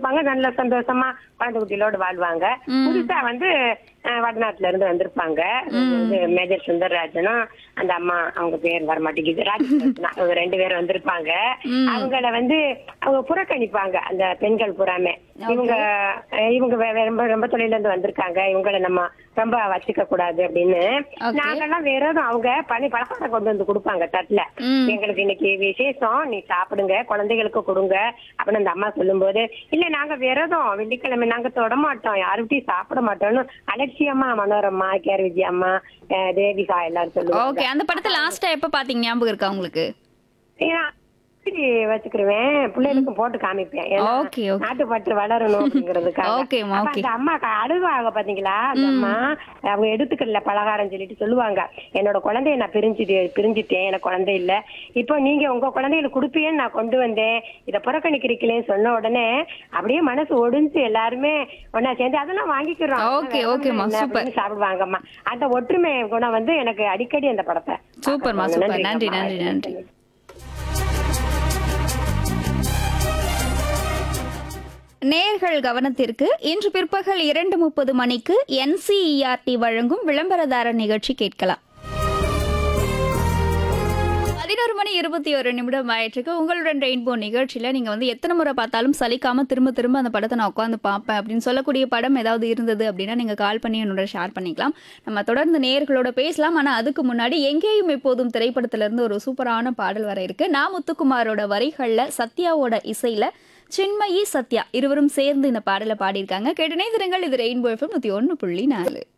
கொடுப்பாங்க நல்ல சந்தோஷமா குழந்தை குட்டிகளோடு வாழ்வாங்க புதுசா வந்து அஹ், வடநாட்டுல இருந்து வந்திருப்பாங்க வந்து மேஜர் சுந்தரராஜனும் அந்த அம்மா அவங்க பேர் வர மாட்டேங்குது ராஜரத்னா அவங்க ரெண்டு பேரும் வந்திருப்பாங்க அவங்கள வந்து அவங்க புறக்கணிப்பாங்க அந்த பெண்கள் புறாமே இவங்க அஹ், இவங்க வே- வே- ரொம்ப ரொம்ப தொழில இருந்து வந்திருக்காங்க இவங்கள நம்ம ரொம்ப வச்சுக்க கூடாது அப்படின்னு Okay. நாங்கெல்லாம் வேற எதுவும் அவங்க பனி பலகாரம் கொண்டு வந்து கொடுப்பாங்க தட்டுல ம். எங்களுக்கு இன்னைக்கு விசேஷம் நீ சாப்பிடுங்க குழந்தைகளுக்கு கொடுங்க அப்படின்னு அந்த அம்மா சொல்லும்போது இல்ல நாங்க விரதம் வெள்ளிக்கிழமை நாங்க தொட மாட்டோம் யாருக்கிட்டையும் சாப்பிட மாட்டோம்னு அலட்சியமா மனோரமா கேர் விஜய் அம்மா அஹ் தேவிகா எல்லாரும் சொல்லுவாங்க ஓகே அந்த படத்தை லாஸ்டா எப்ப பாத்தீங்க ஞாபகம் இருக்கா உங்களுக்கு ஏன்னா, இப்படி வச்சுக்கிருவேன் பிள்ளைகளுக்கும் போட்டு காமிப்பேன் ஏன்னா, Okay, okay. நாட்டுப்பற்று வளரணும் அப்படிங்கிறதுக்காக Okay, மா, அப்ப okay. அந்த அம்மா க- அழுவாங்க பாத்தீங்களா அந்த அம்மா அவங்க எடுத்துக்கல பலகாரம் சொல்லிட்டு சொல்லுவாங்க என்னோட குழந்தைய நான் பிரிஞ்சு பிரிஞ்சுட்டேன் எனக்கு குழந்தை இல்ல இப்போ நீங்க உங்க குழந்தைகளுக்கு கொடுப்பீன்னு நான் கொண்டு வந்தேன் இத புறக்கணிக்கிறீங்களேன்னு சொன்ன உடனே அப்படியே மனசு ஒடிஞ்சு எல்லாருமே ஒன்னா சேர்ந்து அதெல்லாம் வாங்கிக்கிறோம் Okay, okay, மா, என்ன super. அப்படின்னு சாப்பிடுவாங்கம்மா அந்த ஒற்றுமை குணம் வந்து எனக்கு அடிக்கடி அந்த படத்தை சூப்பர்மா பார்க்கணும். சூப்பர் நன்றி நன்றிங்கம்மா. நன்றி நன்றி நேர்கள் கவனத்திற்கு இன்று பிற்பகல் இரண்டு முப்பது மணிக்கு என்சிஇஆர்டி வழங்கும் விளம்பரதார நிகழ்ச்சி கேட்கலாம் பதினோரு மணி இருபத்தி ஒரு நிமிடம் ஆயிட்டுருக்கு உங்களுடன் ரெயின்போ நிகழ்ச்சியில நீங்க வந்து எத்தனை முறை பார்த்தாலும் சலிக்காம திரும்ப திரும்ப அந்த படத்தை நான் உட்காந்து பார்ப்பேன் அப்படின்னு சொல்லக்கூடிய படம் ஏதாவது இருந்தது அப்படின்னா நீங்க கால் பண்ணி என்னோட ஷேர் பண்ணிக்கலாம் நம்ம தொடர்ந்து நேயர்களோட பேசலாம் ஆனா அதுக்கு முன்னாடி எங்கேயும் எப்போதும் திரைப்படத்துல இருந்து ஒரு சூப்பரான பாடல் வர இருக்கு நான் முத்துக்குமாரோட வரிகள்ல சத்யாவோட இசையில சின்மயி சத்யா இருவரும் சேர்ந்து இந்த பாடலை பாடியிருக்காங்க கேட்டனே திருங்கள் இது ரெயின்போ எஃப்எம் நூத்தி ஒன்று புள்ளி நாலு